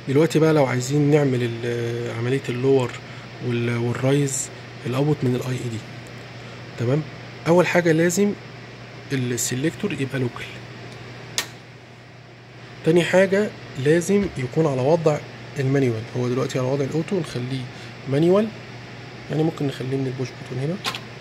دلوقتي بقى لو عايزين نعمل ال- عمليه اللور وال- والرايز الاوت من الاي اي دي تمام اول حاجه لازم السلكتور يبقى لوكال تاني حاجه لازم يكون على وضع المانيوال هو دلوقتي على وضع الاوتو نخليه مانيوال يعني ممكن نخليه من البوش بوتون هنا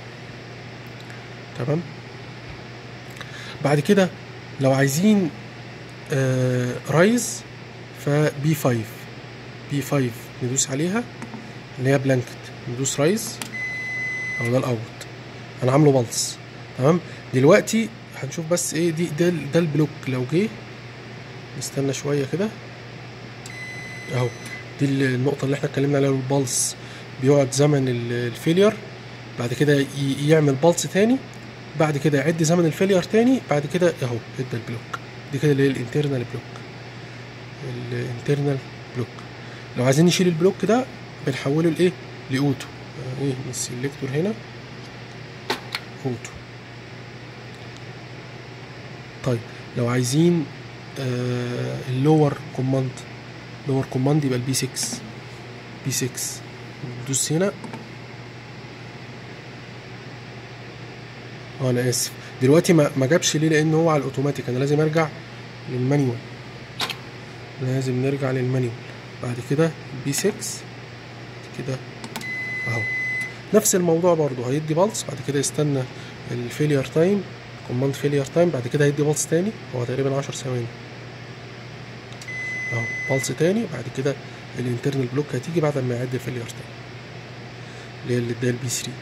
تمام بعد كده لو عايزين آه رايز فبي 5 بي 5 ندوس عليها اللي هي بلانكت ندوس رايز او ده الاوت انا عامله بلس تمام دلوقتي هنشوف بس ايه دي ده ده البلوك لو جه نستنى شويه كده اهو دي النقطه اللي احنا اتكلمنا عليها البلس بيقعد زمن ال- الفيلير بعد كده ي- يعمل بلس تاني بعد كده يعد زمن الفيلير تاني بعد كده اهو ادى البلوك دي كده اللي هي الانترنال بلوك الانترنال بلوك لو عايزين نشيل البلوك ده بنحوله لايه لاوتو آه، ايه من السلكتور هنا اوتو طيب لو عايزين آه اللور كوماند لور كوماند يبقى البي 6 بي 6 ندوس هنا اه انا اسف دلوقتي ما ما جابش ليه لان هو على الاوتوماتيك انا لازم ارجع للمانيوال لازم نرجع للمانيوال بعد كده بي 6 كده اهو نفس الموضوع برضو هيدي بلس بعد كده يستنى الفيلير تايم كوماند فيلير تايم بعد كده هيدي بلس تاني هو تقريبا 10 ثواني اهو بلس تاني بعد كده الانترنال بلوك هتيجي بعد ما يعد الفيلير تاني اللي هي اللي اداها البي 3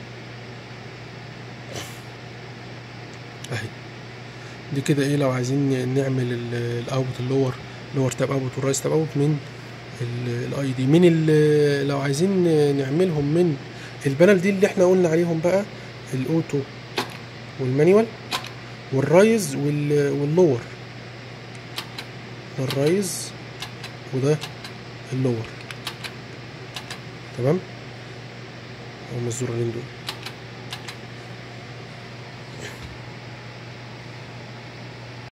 اهي دي كده ايه لو عايزين نعمل الاوت اللور لور تاب اوت والرايس تاب اوت من الاي دي من ال- لو عايزين نعملهم من البانل دي اللي احنا قلنا عليهم بقى الاوتو والمانيوال والرايز وال- واللور ده الرايز وده اللور تمام هم الزرارين دول